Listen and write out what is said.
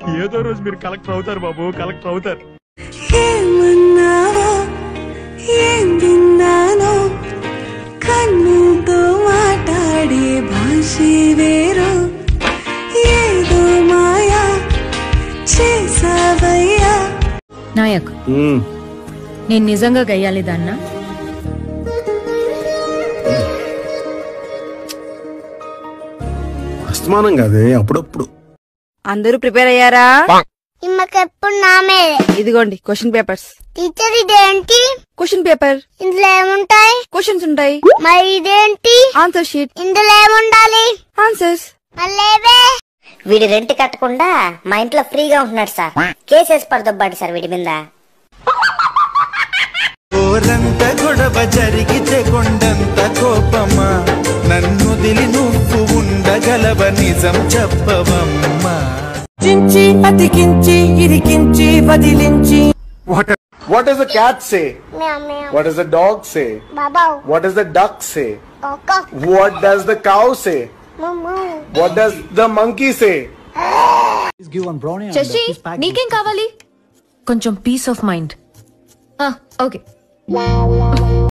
ఏదో రోజు మీరు కలెక్టర్ అవుతారు బాబు కలెక్టర్ అవుతారు ఏమన్నావో ఏం విన్నానో కన్నుతో మాట్లాడే భాషే వేరు ఏదో మాయా చేసావయ్యా నాయక్ నేను నిజంగా గయ్యాలి దాన్నా అస్తమానం కాదే అప్పుడప్పుడు అందరూ ప్రిపేర్ అయ్యారా ఇమ్మకెప్పుడు నామే ఇదిగోండి క్వశ్చన్ పేపర్స్ టీచర్ ఇదేంటి క్వశ్చన్ పేపర్ ఇందులో ఏముంటాయి క్వశ్చన్స్ ఉంటాయి మరి ఇదేంటి ఆన్సర్ షీట్ ఇందులో ఏముండాలి ఆన్సర్స్ మళ్ళేవే వీడి రెంట్ కట్టకుండా మా ఇంట్లో ఫ్రీగా ఉంటున్నాడు సార్ కేసేసి పడదొబ్బాడు సార్ వీడి మీద ఓరంత గొడవ జరిగితే కొండంత కోపమా నన్ను దిలి నువ్వు ఉండగలవ నిజం చెప్పవమ్మా చించి అతికించి ఇరికించి వదిలించి What, what does the cat say? మ్యావ్ మ్యావ్ What does the dog say? బాబావ్ What does the duck say? కోకో What does the cow say? ముమ్ము What does the monkey say? Shashi నీకేం కావాలి కొంచెం పీస్ ఆఫ్ మైండ్ ఓకే